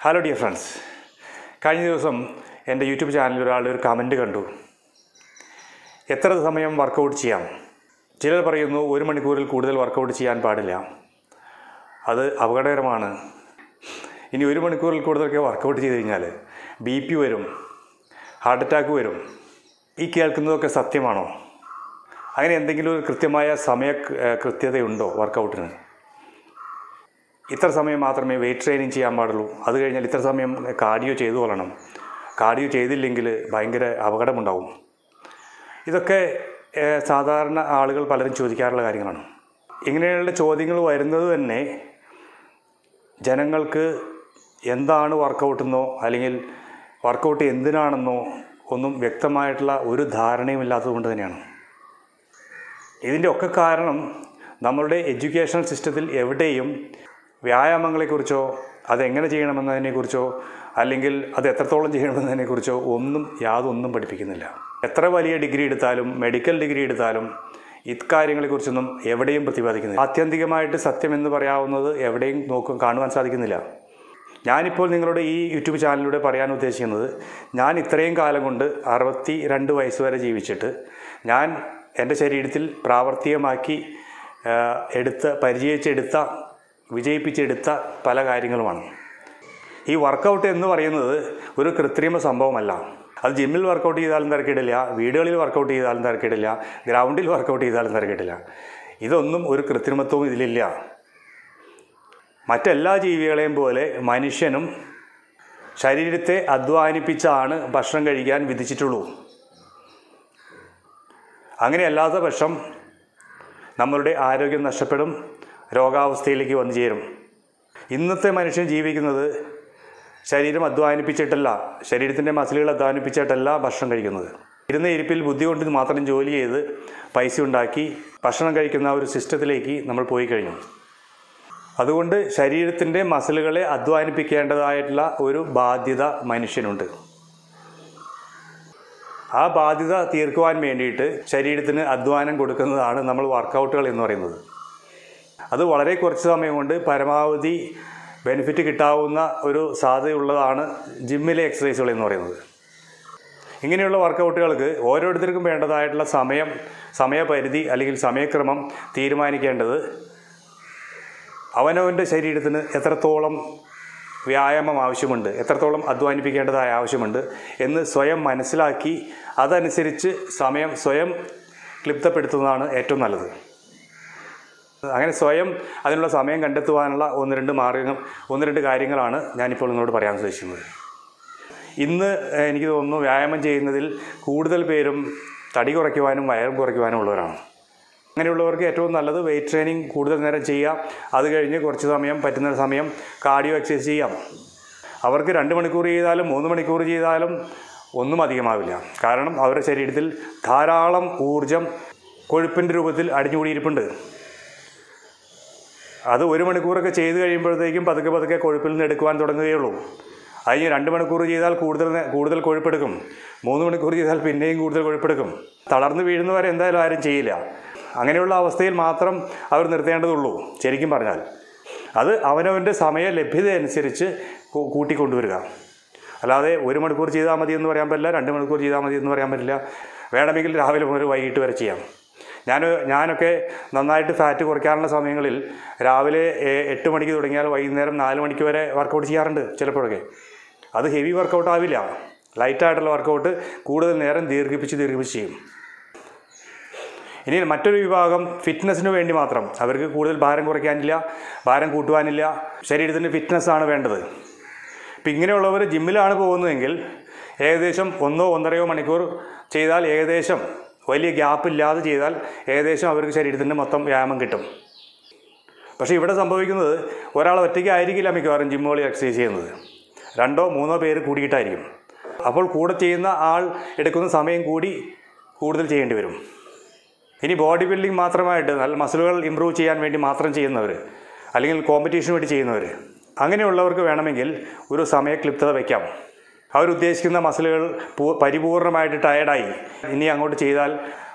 Hello dear friends കഴിഞ്ഞ ദിവസം എൻ്റെ യൂട്യൂബ് ചാനലിൽ ഒരാൾ ഒരു കമൻറ്റ് കണ്ടു എത്ര സമയം വർക്കൗട്ട് ചെയ്യാം ചിലർ പറയുന്നു ഒരു മണിക്കൂറിൽ കൂടുതൽ വർക്കൗട്ട് ചെയ്യാൻ പാടില്ല അത് അപകടകരമാണ് ഇനി ഒരു മണിക്കൂറിൽ കൂടുതലൊക്കെ വർക്കൗട്ട് ചെയ്ത് കഴിഞ്ഞാൽ ബി പി വരും ഹാർട്ട് അറ്റാക്ക് വരും ഈ കേൾക്കുന്നതൊക്കെ സത്യമാണോ അങ്ങനെ എന്തെങ്കിലും ഒരു കൃത്യമായ സമയ ഏഹ്, കൃത്യതയുണ്ടോ വർക്കൗട്ടിന് ഇത്ര സമയം മാത്രമേ വെയിറ്റ് ട്രെയിനിങ് ചെയ്യാൻ പാടുള്ളൂ അത് കഴിഞ്ഞാൽ ഇത്ര സമയം കാർഡിയോ ചെയ്തു കൊള്ളണം കാർഡിയോ ചെയ്തില്ലെങ്കിൽ ഭയങ്കര അപകടമുണ്ടാവും ഇതൊക്കെ ഏഹ്, സാധാരണ ആളുകൾ പലരും ചോദിക്കാറുള്ള കാര്യങ്ങളാണ് ഇങ്ങനെയുള്ള ചോദ്യങ്ങൾ വരുന്നത് തന്നെ ജനങ്ങൾക്ക് എന്താണ് വർക്കൗട്ടെന്നോ അല്ലെങ്കിൽ വർക്കൗട്ട് എന്തിനാണെന്നോ ഒന്നും വ്യക്തമായിട്ടുള്ള ഒരു ധാരണയും കൊണ്ട് തന്നെയാണ് ഇതിൻ്റെ ഒക്കെ കാരണം നമ്മളുടെ എഡ്യൂക്കേഷണൽ സിസ്റ്റത്തിൽ എവിടെയും വ്യായാമങ്ങളെക്കുറിച്ചോ അതെങ്ങനെ ചെയ്യണമെന്നതിനെക്കുറിച്ചോ അല്ലെങ്കിൽ അത് എത്രത്തോളം ചെയ്യണമെന്നതിനെക്കുറിച്ചോ ഒന്നും യാതൊന്നും പഠിപ്പിക്കുന്നില്ല എത്ര വലിയ ഡിഗ്രി എടുത്താലും മെഡിക്കൽ ഡിഗ്രി എടുത്താലും ഇക്കാര്യങ്ങളെക്കുറിച്ചൊന്നും എവിടെയും പ്രതിപാദിക്കുന്നില്ല ആത്യന്തികമായിട്ട് സത്യമെന്ന് പറയാവുന്നത് എവിടെയും നോക്കും കാണുവാൻ സാധിക്കുന്നില്ല ഞാനിപ്പോൾ നിങ്ങളുടെ ഈ യൂട്യൂബ് ചാനലിലൂടെ പറയാൻ ഉദ്ദേശിക്കുന്നത് ഞാൻ ഇത്രയും കാലം കൊണ്ട് അറുപത്തി രണ്ട് വയസ്സ് വരെ ജീവിച്ചിട്ട് ഞാൻ എൻ്റെ ശരീരത്തിൽ പ്രാവർത്തികമാക്കി ആ, എടുത്ത പരിചയിച്ചെടുത്ത വിജയിപ്പിച്ചെടുത്ത പല കാര്യങ്ങളുമാണ് ഈ വർക്കൗട്ട് എന്ന് പറയുന്നത് ഒരു കൃത്രിമ സംഭവമല്ല അത് ജിമ്മിൽ വർക്കൗട്ട് ചെയ്താലും തിരക്കിടില്ല വീടുകളിൽ വർക്കൗട്ട് ചെയ്താലും തിരക്കിടില്ല ഗ്രൗണ്ടിൽ വർക്കൗട്ട് ചെയ്താലും തിരക്കിടില്ല ഇതൊന്നും ഒരു കൃത്രിമത്വവും ഇതിലില്ല മറ്റെല്ലാ ജീവികളെയും പോലെ മനുഷ്യനും ശരീരത്തെ അധ്വാനിപ്പിച്ചാണ് ഭക്ഷണം കഴിക്കാൻ വിധിച്ചിട്ടുള്ളൂ അങ്ങനെയല്ലാത്ത പക്ഷം നമ്മളുടെ ആരോഗ്യം നഷ്ടപ്പെടും രോഗാവസ്ഥയിലേക്ക് വന്നു ചേരും ഇന്നത്തെ മനുഷ്യൻ ജീവിക്കുന്നത് ശരീരം അധ്വാനിപ്പിച്ചിട്ടല്ല ശരീരത്തിൻ്റെ മസിലുകൾ അധ്വാനിപ്പിച്ചിട്ടല്ല ഭക്ഷണം കഴിക്കുന്നത് ഇരുന്ന ഇരിപ്പിൽ ബുദ്ധി കൊണ്ട് മാത്രം ജോലി ചെയ്ത് പൈസ ഉണ്ടാക്കി ഭക്ഷണം കഴിക്കുന്ന ആ ഒരു സിസ്റ്റത്തിലേക്ക് നമ്മൾ പോയി കഴിഞ്ഞു അതുകൊണ്ട് ശരീരത്തിൻ്റെ മസിലുകളെ അധ്വാനിപ്പിക്കേണ്ടതായിട്ടുള്ള ഒരു ബാധ്യത മനുഷ്യനുണ്ട് ആ ബാധ്യത തീർക്കുവാൻ വേണ്ടിയിട്ട് ശരീരത്തിന് അധ്വാനം കൊടുക്കുന്നതാണ് നമ്മൾ വർക്കൗട്ടുകൾ എന്ന് പറയുന്നത് അത് വളരെ കുറച്ച് സമയം കൊണ്ട് പരമാവധി ബെനിഫിറ്റ് കിട്ടാവുന്ന ഒരു സാധ്യതയുള്ളതാണ് ജിമ്മിലെ എക്സസൈസുകൾ എന്ന് പറയുന്നത് ഇങ്ങനെയുള്ള വർക്കൗട്ടുകൾക്ക് ഓരോരുത്തർക്കും വേണ്ടതായിട്ടുള്ള സമയം സമയപരിധി അല്ലെങ്കിൽ സമയക്രമം തീരുമാനിക്കേണ്ടത് അവനവൻ്റെ ശരീരത്തിന് എത്രത്തോളം വ്യായാമം ആവശ്യമുണ്ട് എത്രത്തോളം അധ്വാനിപ്പിക്കേണ്ടതായ ആവശ്യമുണ്ട് എന്ന് സ്വയം മനസ്സിലാക്കി അതനുസരിച്ച് സമയം സ്വയം ക്ലിപ്തപ്പെടുത്തുന്നതാണ് ഏറ്റവും നല്ലത് അങ്ങനെ സ്വയം അതിനുള്ള സമയം കണ്ടെത്തുവാനുള്ള ഒന്ന് രണ്ട് മാർഗങ്ങൾ ഒന്ന് രണ്ട് കാര്യങ്ങളാണ് ഞാനിപ്പോൾ നിങ്ങളോട് പറയാൻ ഉദ്ദേശിക്കുന്നത് ഇന്ന് ഏഹ്, എനിക്ക് തോന്നുന്നു വ്യായാമം ചെയ്യുന്നതിൽ കൂടുതൽ പേരും തടി കുറയ്ക്കുവാനും വയറും കുറയ്ക്കുവാനും ഉള്ളവരാണ് അങ്ങനെയുള്ളവർക്ക് ഏറ്റവും നല്ലത് വെയിറ്റ് ട്രെയിനിങ് കൂടുതൽ നേരം ചെയ്യാം അത് കഴിഞ്ഞ് കുറച്ച് സമയം പറ്റുന്ന സമയം കാർഡിയോ എക്സസൈസ് ചെയ്യാം അവർക്ക് രണ്ട് മണിക്കൂർ ചെയ്താലും മൂന്ന് മണിക്കൂർ ചെയ്താലും ഒന്നും അധികമാവില്ല കാരണം അവരുടെ ശരീരത്തിൽ ധാരാളം ഊർജം കൊഴുപ്പിൻ്റെ രൂപത്തിൽ അടിഞ്ഞുകൂടിയിരിപ്പുണ്ട് അത് ഒരു മണിക്കൂറൊക്കെ ചെയ്ത് കഴിയുമ്പോഴത്തേക്കും പതുക്കെ പതുക്കെ കൊഴുപ്പിൽ നിന്ന് എടുക്കുവാൻ തുടങ്ങുകയുള്ളൂ അതിന് രണ്ട് മണിക്കൂർ ചെയ്താൽ കൂടുതൽ നേ- കൂടുതൽ കൊഴുപ്പെടുക്കും മൂന്ന് മണിക്കൂർ ചെയ്താൽ പിന്നെയും കൂടുതൽ കൊഴുപ്പെടുക്കും തളർന്ന് വീഴുന്നവരെ എന്തായാലും ആരും ചെയ്യില്ല അങ്ങനെയുള്ള അവസ്ഥയിൽ മാത്രം അവർ നിർത്തേണ്ടതുള്ളൂ ശരിക്കും പറഞ്ഞാൽ അത് അവനവൻ്റെ സമയ ലഭ്യത അനുസരിച്ച് കൂ- കൂട്ടിക്കൊണ്ടുവരിക അല്ലാതെ ഒരു മണിക്കൂർ ചെയ്താൽ മതി എന്ന് പറയാൻ പറ്റില്ല രണ്ട് മണിക്കൂർ ചെയ്താൽ മതി എന്ന് പറയാൻ പറ്റില്ല വേണമെങ്കിൽ രാവിലെ മുതൽ വൈകിട്ട് വരെ ചെയ്യാം ഞാൻ ഞാനൊക്കെ നന്നായിട്ട് ഫാറ്റ് കുറയ്ക്കാനുള്ള സമയങ്ങളിൽ രാവിലെ ഏ- എട്ട് മണിക്ക് തുടങ്ങിയാൽ വൈകുന്നേരം നാല് മണിക്ക് വരെ വർക്കൗട്ട് ചെയ്യാറുണ്ട് ചിലപ്പോഴൊക്കെ അത് ഹെവി വർക്കൗട്ട് ആവില്ല ലൈറ്റായിട്ടുള്ള വർക്കൗട്ട് കൂടുതൽ നേരം ദീർഘിപ്പിച്ച് ദീർഘിപ്പിച്ച് ചെയ്യും ഇനി മറ്റൊരു വിഭാഗം ഫിറ്റ്നസ്സിന് വേണ്ടി മാത്രം അവർക്ക് കൂടുതൽ ഭാരം കുറയ്ക്കാനില്ല ഭാരം കൂട്ടുവാനില്ല ശരീരത്തിന് ഫിറ്റ്നസ്സാണ് വേണ്ടത് ഇപ്പം ഇങ്ങനെയുള്ളവർ ജിമ്മിലാണ് പോകുന്നതെങ്കിൽ ഏകദേശം ഒന്നോ ഒന്നരയോ മണിക്കൂർ ചെയ്താൽ ഏകദേശം വലിയ ഗ്യാപ്പ് ഇല്ലാതെ ചെയ്താൽ ഏകദേശം അവർക്ക് ശരീരത്തിൻ്റെ മൊത്തം വ്യായാമം കിട്ടും പക്ഷേ ഇവിടെ സംഭവിക്കുന്നത് ഒരാൾ ഒറ്റയ്ക്ക് ആയിരിക്കില്ല മിക്കവാറും ജിമ്മുകളിൽ എക്സസൈസ് ചെയ്യുന്നത് രണ്ടോ മൂന്നോ പേര് കൂടിയിട്ടായിരിക്കും അപ്പോൾ കൂടെ ചെയ്യുന്ന ആൾ എടുക്കുന്ന സമയം കൂടി കൂടുതൽ ചെയ്യേണ്ടി വരും ഇനി ബോഡി ബിൽഡിംഗ് മാത്രമായിട്ട് നല്ല മസിലുകൾ ഇമ്പ്രൂവ് ചെയ്യാൻ വേണ്ടി മാത്രം ചെയ്യുന്നവർ അല്ലെങ്കിൽ കോമ്പറ്റീഷന് വേണ്ടി ചെയ്യുന്നവർ അങ്ങനെയുള്ളവർക്ക് വേണമെങ്കിൽ ഒരു സമയക്ലിപ്തത വയ്ക്കാം അവരുദ്ദേശിക്കുന്ന മസിലുകൾ പൂ- പരിപൂർണമായിട്ട് ടയർഡായി ഇനി അങ്ങോട്ട് ചെയ്താൽ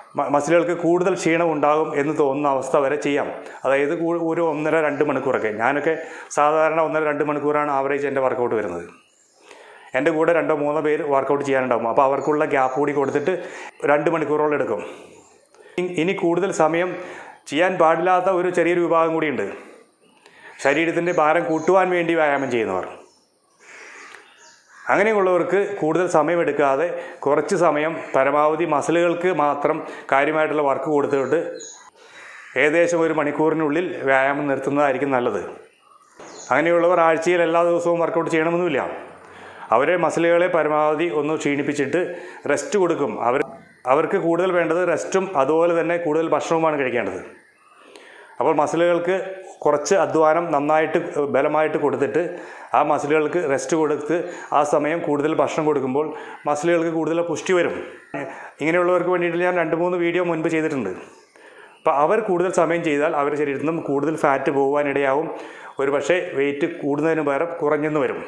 മ- മസിലുകൾക്ക് കൂടുതൽ ക്ഷീണം ഉണ്ടാകും എന്ന് തോന്നുന്ന അവസ്ഥ വരെ ചെയ്യാം അതായത് കൂ- ഒരു ഒന്നര രണ്ട് മണിക്കൂറൊക്കെ ഞാനൊക്കെ സാധാരണ ഒന്നര രണ്ട് മണിക്കൂറാണ് ആവറേജ് എൻ്റെ വർക്കൗട്ട് വരുന്നത് എൻ്റെ കൂടെ രണ്ടോ മൂന്നോ പേര് വർക്കൗട്ട് ചെയ്യാനുണ്ടാകും അപ്പോൾ അവർക്കുള്ള ഗ്യാപ്പ് കൂടി കൊടുത്തിട്ട് രണ്ട് മണിക്കൂറോളം എടുക്കും ഇ- ഇനി കൂടുതൽ സമയം ചെയ്യാൻ പാടില്ലാത്ത ഒരു ചെറിയൊരു വിഭാഗം കൂടിയുണ്ട് ശരീരത്തിൻ്റെ ഭാരം കൂട്ടുവാൻ വേണ്ടി വ്യായാമം ചെയ്യുന്നവർ അങ്ങനെയുള്ളവർക്ക് കൂടുതൽ സമയമെടുക്കാതെ കുറച്ച് സമയം പരമാവധി മസിലുകൾക്ക് മാത്രം കാര്യമായിട്ടുള്ള വർക്ക് കൊടുത്തിട്ട് ഏകദേശം ഒരു മണിക്കൂറിനുള്ളിൽ വ്യായാമം നിർത്തുന്നതായിരിക്കും നല്ലത് അങ്ങനെയുള്ളവർ ആഴ്ചയിൽ എല്ലാ ദിവസവും വർക്കൗട്ട് ചെയ്യണമെന്നില്ല അവരെ മസിലുകളെ പരമാവധി ഒന്ന് ക്ഷീണിപ്പിച്ചിട്ട് റെസ്റ്റ് കൊടുക്കും അവർ അവർക്ക് കൂടുതൽ വേണ്ടത് റെസ്റ്റും അതുപോലെ തന്നെ കൂടുതൽ ഭക്ഷണവുമാണ് കഴിക്കേണ്ടത് അപ്പോൾ മസിലുകൾക്ക് കുറച്ച് അധ്വാനം നന്നായിട്ട് ബലമായിട്ട് കൊടുത്തിട്ട് ആ മസിലുകൾക്ക് റെസ്റ്റ് കൊടുത്ത് ആ സമയം കൂടുതൽ ഭക്ഷണം കൊടുക്കുമ്പോൾ മസിലുകൾക്ക് കൂടുതൽ പുഷ്ടി വരും ഇങ്ങനെയുള്ളവർക്ക് വേണ്ടിയിട്ട് ഞാൻ രണ്ട് മൂന്ന് വീഡിയോ മുൻപ് ചെയ്തിട്ടുണ്ട് അപ്പോൾ അവർ കൂടുതൽ സമയം ചെയ്താൽ അവരുടെ ശരീരത്തിൽ നിന്നും കൂടുതൽ ഫാറ്റ് പോകുവാനിടയാവും ഒരു പക്ഷേ വെയിറ്റ് കൂടുന്നതിന് പകരം കുറഞ്ഞെന്ന് വരും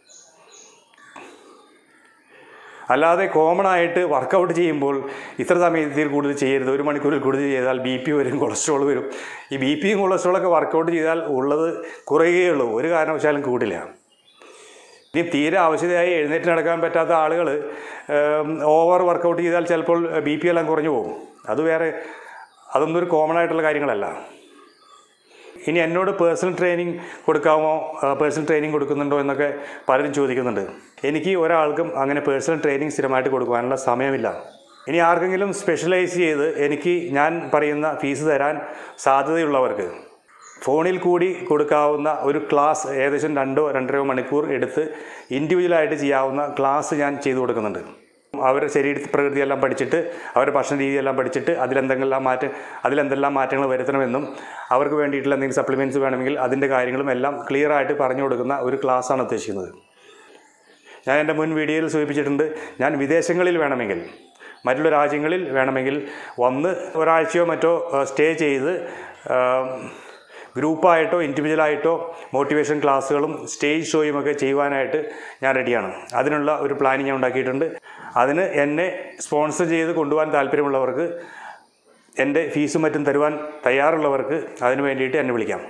അല്ലാതെ കോമൺ ആയിട്ട് വർക്കൗട്ട് ചെയ്യുമ്പോൾ ഇത്ര സമയത്തിൽ കൂടുതൽ ചെയ്യരുത് ഒരു മണിക്കൂറിൽ കൂടുതൽ ചെയ്താൽ ബി പി വരും കൊളസ്ട്രോൾ വരും ഈ ബി പിയും കൊളസ്ട്രോളൊക്കെ വർക്കൗട്ട് ചെയ്താൽ ഉള്ളത് കുറയുകയുള്ളൂ ഒരു കാരണവശാലും കൂടില്ല ഇനി തീരെ ആവശ്യതയായി എഴുന്നേറ്റ് നടക്കാൻ പറ്റാത്ത ആളുകൾ ഓവർ വർക്കൗട്ട് ചെയ്താൽ ചിലപ്പോൾ ബി പി എല്ലാം കുറഞ്ഞു പോകും അത് വേറെ അതൊന്നും ഒരു കോമൺ ആയിട്ടുള്ള കാര്യങ്ങളല്ല ഇനി എന്നോട് പേഴ്സണൽ ട്രെയിനിങ് കൊടുക്കാമോ പേഴ്സണൽ ട്രെയിനിങ് കൊടുക്കുന്നുണ്ടോ എന്നൊക്കെ പലരും ചോദിക്കുന്നുണ്ട് എനിക്ക് ഒരാൾക്കും അങ്ങനെ പേഴ്സണൽ ട്രെയിനിങ് സ്ഥിരമായിട്ട് കൊടുക്കാനുള്ള സമയമില്ല ഇനി ആർക്കെങ്കിലും സ്പെഷ്യലൈസ് ചെയ്ത് എനിക്ക് ഞാൻ പറയുന്ന ഫീസ് തരാൻ സാധ്യതയുള്ളവർക്ക് ഫോണിൽ കൂടി കൊടുക്കാവുന്ന ഒരു ക്ലാസ് ഏകദേശം രണ്ടോ രണ്ടര മണിക്കൂർ എടുത്ത് ഇൻഡിവിജ്വലായിട്ട് ചെയ്യാവുന്ന ക്ലാസ് ഞാൻ ചെയ്തു കൊടുക്കുന്നുണ്ട് അവരുടെ ശരീര പ്രകൃതിയെല്ലാം പഠിച്ചിട്ട് അവരുടെ ഭക്ഷണ രീതിയെല്ലാം പഠിച്ചിട്ട് അതിലെന്തെല്ലാം മാറ്റം അതിലെന്തെല്ലാം മാറ്റങ്ങൾ വരുത്തണമെന്നും അവർക്ക് വേണ്ടിയിട്ടുള്ള എന്തെങ്കിലും സപ്ലിമെൻറ്റ്സ് വേണമെങ്കിൽ അതിൻ്റെ കാര്യങ്ങളും എല്ലാം ക്ലിയർ ആയിട്ട് പറഞ്ഞു കൊടുക്കുന്ന ഒരു ക്ലാസ്സാണ് ഉദ്ദേശിക്കുന്നത് ഞാൻ എൻ്റെ മുൻ വീഡിയോയിൽ സൂചിപ്പിച്ചിട്ടുണ്ട് ഞാൻ വിദേശങ്ങളിൽ വേണമെങ്കിൽ മറ്റുള്ള രാജ്യങ്ങളിൽ വേണമെങ്കിൽ വന്ന് ഒരാഴ്ചയോ മറ്റോ സ്റ്റേ ചെയ്ത് ഗ്രൂപ്പായിട്ടോ ഇൻഡിവിജ്വലായിട്ടോ മോട്ടിവേഷൻ ക്ലാസ്സുകളും സ്റ്റേജ് ഷോയും ഒക്കെ ചെയ്യുവാനായിട്ട് ഞാൻ റെഡിയാണ് അതിനുള്ള ഒരു പ്ലാനിങ് ഞാൻ ഉണ്ടാക്കിയിട്ടുണ്ട് അതിന് എന്നെ സ്പോൺസർ ചെയ്ത് കൊണ്ടുപോകാൻ താല്പര്യമുള്ളവർക്ക് എൻ്റെ ഫീസും മറ്റും തരുവാൻ തയ്യാറുള്ളവർക്ക് അതിന് വേണ്ടിയിട്ട് എന്നെ വിളിക്കാം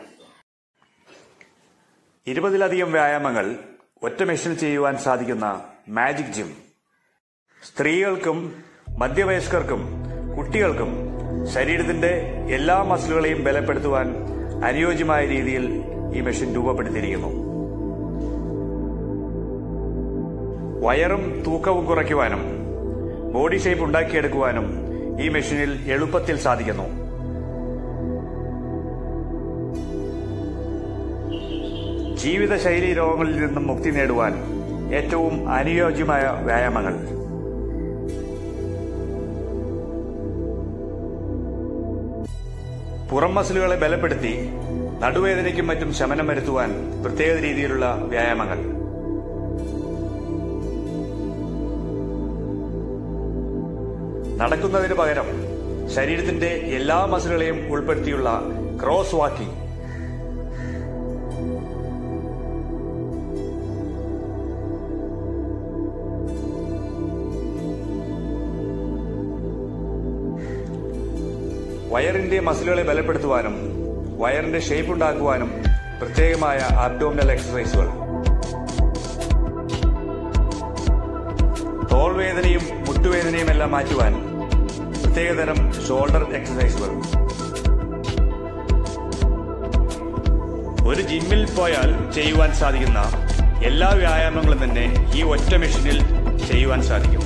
ഇരുപതിലധികം വ്യായാമങ്ങൾ ഒറ്റ മെഷീനിൽ ചെയ്യുവാൻ സാധിക്കുന്ന മാജിക് ജിം സ്ത്രീകൾക്കും മധ്യവയസ്കർക്കും കുട്ടികൾക്കും ശരീരത്തിന്റെ എല്ലാ മസിലുകളെയും ബലപ്പെടുത്തുവാൻ അനുയോജ്യമായ രീതിയിൽ ഈ മെഷീൻ രൂപപ്പെടുത്തിയിരിക്കുന്നു വയറും തൂക്കവും കുറയ്ക്കുവാനും ബോഡി ഷേപ്പ് ഉണ്ടാക്കിയെടുക്കുവാനും ഈ മെഷീനിൽ എളുപ്പത്തിൽ സാധിക്കുന്നു ജീവിതശൈലി രോഗങ്ങളിൽ നിന്നും മുക്തി നേടുവാൻ ഏറ്റവും അനുയോജ്യമായ വ്യായാമങ്ങൾ പുറം മസിലുകളെ ബലപ്പെടുത്തി നടുവേദനയ്ക്കും മറ്റും ശമനം വരുത്തുവാൻ പ്രത്യേക രീതിയിലുള്ള വ്യായാമങ്ങൾ നടക്കുന്നതിന് പകരം ശരീരത്തിന്റെ എല്ലാ മസിലുകളെയും ഉൾപ്പെടുത്തിയുള്ള ക്രോസ് വാക്കിംഗ് വയറിന്റെ മസിലുകളെ ബലപ്പെടുത്തുവാനും വയറിന്റെ ഷേപ്പ് ഉണ്ടാക്കുവാനും പ്രത്യേകമായ അബ്ഡോമിനൽ എക്സസൈസുകൾ തോൾവേദനയും മുട്ടുവേദനയും എല്ലാം മാറ്റുവാൻ പ്രത്യേകതരം ഷോൾഡർ എക്സസൈസുകൾ ഒരു ജിമ്മിൽ പോയാൽ ചെയ്യുവാൻ സാധിക്കുന്ന എല്ലാ വ്യായാമങ്ങളും തന്നെ ഈ ഒറ്റ മെഷീനിൽ ചെയ്യുവാൻ സാധിക്കും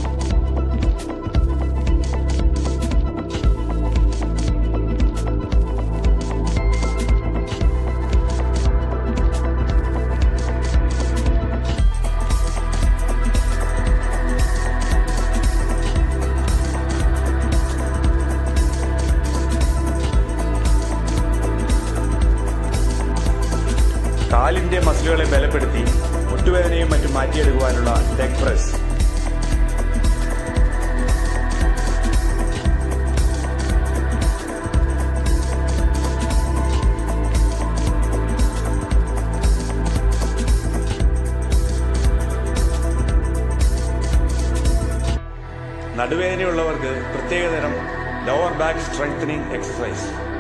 കാലിന്റെ മസിലുകളെ ബലപ്പെടുത്തി മുട്ടുവേദനയും മറ്റും മാറ്റിയെടുക്കുവാനുള്ള ലെഗ് പ്രസ് നടുവേദനയുള്ളവർക്ക് പ്രത്യേകതരം lower back strengthening exercise.